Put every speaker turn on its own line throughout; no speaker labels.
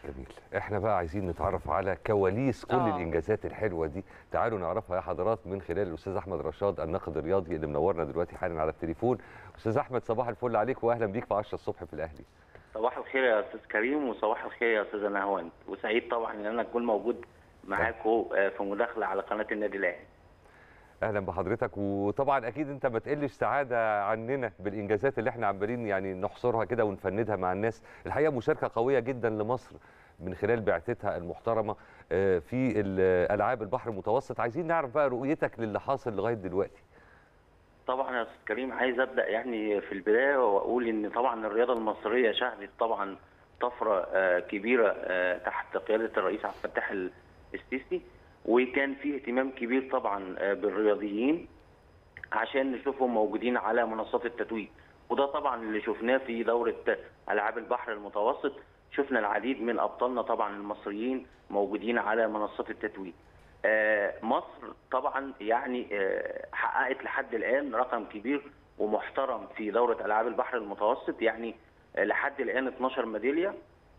جميل احنا بقى عايزين نتعرف على كواليس كل
آه.
الانجازات الحلوه دي تعالوا نعرفها يا حضرات من خلال الاستاذ احمد رشاد الناقد الرياضي اللي منورنا دلوقتي حالا على التليفون استاذ احمد صباح الفل عليك واهلا بيك في 10 الصبح في الاهلي
صباح الخير يا استاذ كريم وصباح الخير يا استاذ نهوان وسعيد طبعا ان انا اكون موجود معاكم آه، في مداخله على قناه النادي الاهلي
اهلا بحضرتك وطبعا اكيد انت ما تقلش سعاده عننا بالانجازات اللي احنا عمالين يعني نحصرها كده ونفندها مع الناس الحقيقه مشاركه قويه جدا لمصر من خلال بعثتها المحترمه آه، في ال- العاب البحر المتوسط عايزين نعرف بقى رؤيتك للي حاصل لغايه دلوقتي
طبعا يا استاذ كريم عايز ابدا يعني في البدايه واقول ان طبعا الرياضه المصريه شهدت طبعا طفره آه، كبيره آه، تحت قياده الرئيس عبد الفتاح ال- السيسي وكان في اهتمام كبير طبعا آه، بالرياضيين عشان نشوفهم موجودين على منصات التتويج وده طبعا اللي شفناه في دوره العاب البحر المتوسط شفنا العديد من ابطالنا طبعا المصريين موجودين على منصات التتويج آه، مصر طبعا يعني آه، حققت لحد الان رقم كبير ومحترم في دوره العاب البحر المتوسط يعني آه، لحد الان 12 ميداليه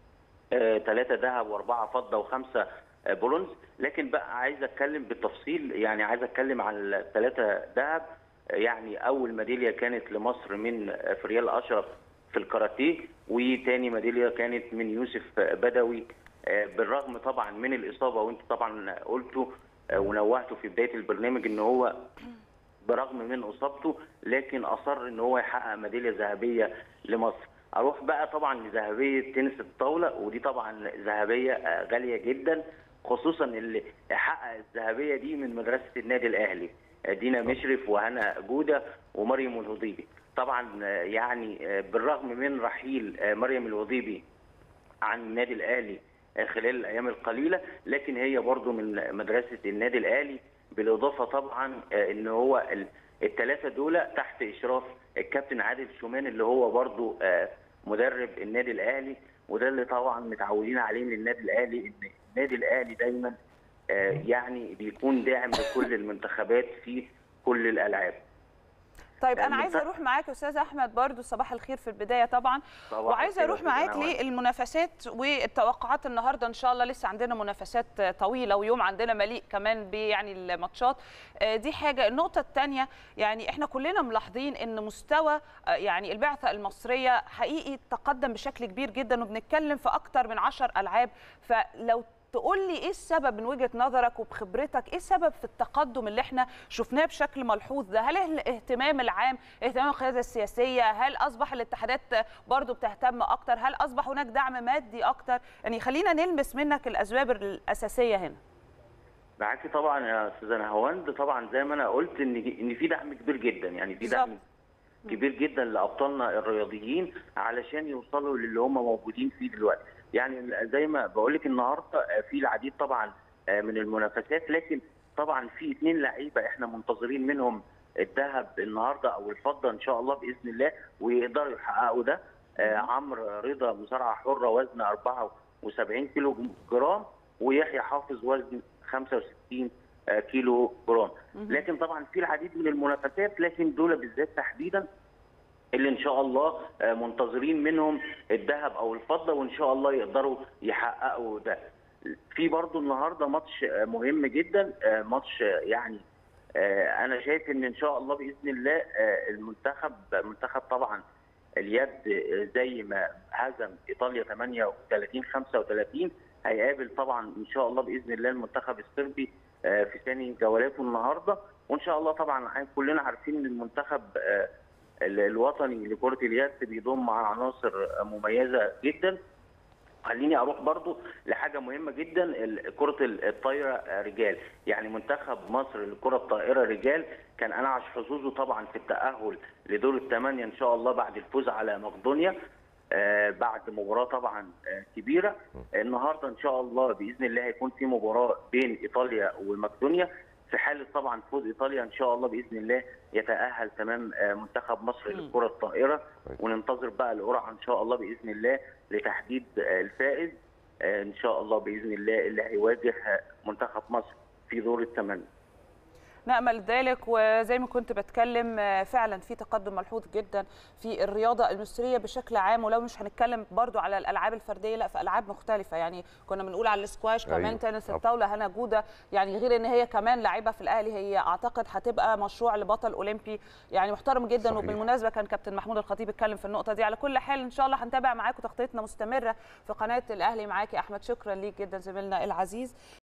ثلاثة ذهب وأربعة فضة وخمسة آه، برونز لكن بقى عايز أتكلم بالتفصيل يعني عايز أتكلم عن الثلاثة ذهب آه، يعني أول ميدالية كانت لمصر من آه، فريال أشرف في الكاراتيه وتاني ميدالية كانت من يوسف آه، بدوي آه، بالرغم طبعا من الإصابة وأنت طبعا قلته آه، ونوهته في بداية البرنامج إن هو برغم من اصابته لكن اصر ان هو يحقق ميداليه ذهبيه لمصر اروح بقى طبعا لذهبيه تنس الطاوله ودي طبعا ذهبيه آه، غاليه جدا خصوصا اللي حقق الذهبيه دي من مدرسه النادي الاهلي آه، دينا مشرف وهنا جوده ومريم الهضيبي طبعا آه، يعني آه، بالرغم من رحيل آه، مريم الهضيبي عن النادي الاهلي خلال الايام القليله لكن هي برضو من مدرسه النادي الاهلي بالاضافه طبعا آه، ان هو ال- الثلاثه دول تحت اشراف الكابتن عادل شومان اللي هو برضو آه، مدرب النادي الاهلي وده اللي طبعا متعودين عليه من النادي الاهلي ان النادي الاهلي دايما آه، يعني بيكون داعم لكل المنتخبات في كل الالعاب
طيب انا عايزه
المنتخب-
اروح معاك يا استاذ احمد برضو صباح الخير في البدايه طبعا
صباح
وعايزه
الخير
اروح
يا
معاك
أستاذ نوال.
للمنافسات والتوقعات النهارده ان شاء الله لسه عندنا منافسات طويله ويوم عندنا مليء كمان يعني الماتشات آه، دي حاجه النقطه الثانيه يعني احنا كلنا ملاحظين ان مستوى آه، يعني البعثه المصريه حقيقي تقدم بشكل كبير جدا وبنتكلم في اكتر من 10 العاب فلو تقول لي ايه السبب من وجهه نظرك وبخبرتك ايه السبب في التقدم اللي احنا شفناه بشكل ملحوظ ده هل الاهتمام العام اهتمام القياده السياسيه هل اصبح الاتحادات برضو بتهتم اكتر هل اصبح هناك دعم مادي اكتر يعني خلينا نلمس منك الاسباب الاساسيه هنا
معاكي طبعا يا استاذه نهاوند طبعا زي ما انا قلت ان ان في دعم كبير جدا يعني في دعم
بالظبط.
كبير جدا لابطالنا الرياضيين علشان يوصلوا للي هم موجودين فيه دلوقتي يعني زي ما بقول لك النهارده في العديد طبعا من المنافسات لكن طبعا في اثنين لعيبه احنا منتظرين منهم الذهب النهارده او الفضه ان شاء الله باذن الله ويقدروا يحققوا ده آه، عمرو رضا مصارعه حره وزن 74 كيلو جرام ويحيى حافظ وزن 65 آه، كيلو جرام لكن طبعا في العديد من المنافسات لكن دول بالذات تحديدا اللي ان شاء الله آه، منتظرين منهم الذهب او الفضه وان شاء الله يقدروا يحققوا ده في برضو النهارده ماتش آه، مهم جدا آه، ماتش آه، يعني آه، انا شايف ان ان شاء الله باذن الله آه، المنتخب منتخب طبعا اليد آه، زي ما هزم ايطاليا 38 35 هيقابل طبعا ان شاء الله باذن الله المنتخب الصربي آه، في ثاني جولاته النهارده وان شاء الله طبعا عارف- كلنا عارفين ان المنتخب آه، ال- الوطني لكره اليد بيضم عناصر آه، مميزه جدا خليني اروح برضو لحاجه مهمه جدا ال- كره ال- الطايره آه، رجال يعني منتخب مصر للكره الطائره رجال كان انعش حظوظه طبعا في التاهل لدور الثمانيه ان شاء الله بعد الفوز على مقدونيا آه، بعد مباراه طبعا آه، كبيره النهارده ان شاء الله باذن الله هيكون في مباراه بين ايطاليا ومقدونيا في حاله طبعا فوز ايطاليا ان شاء الله باذن الله يتاهل تمام آه، منتخب مصر للكره الطائره
طيب.
وننتظر بقى القرعه ان شاء الله باذن الله لتحديد آه، الفائز آه، ان شاء الله باذن الله اللي هيواجه آه، منتخب مصر في دور الثمانيه
نامل ذلك وزي ما كنت بتكلم آه، فعلا في تقدم ملحوظ جدا في الرياضه المصريه بشكل عام ولو مش هنتكلم برضو على الالعاب الفرديه لا في العاب مختلفه يعني كنا بنقول على السكواش كمان
أيوة.
تنس
طبعا.
الطاوله هنا جوده يعني غير ان هي كمان لاعبه في الاهلي هي اعتقد هتبقى مشروع لبطل اولمبي يعني محترم جدا
صحيح.
وبالمناسبه كان كابتن محمود الخطيب اتكلم في النقطه دي على كل حال ان شاء الله هنتابع معاكم تغطيتنا مستمره في قناه الاهلي معاكي احمد شكرا ليك جدا زميلنا العزيز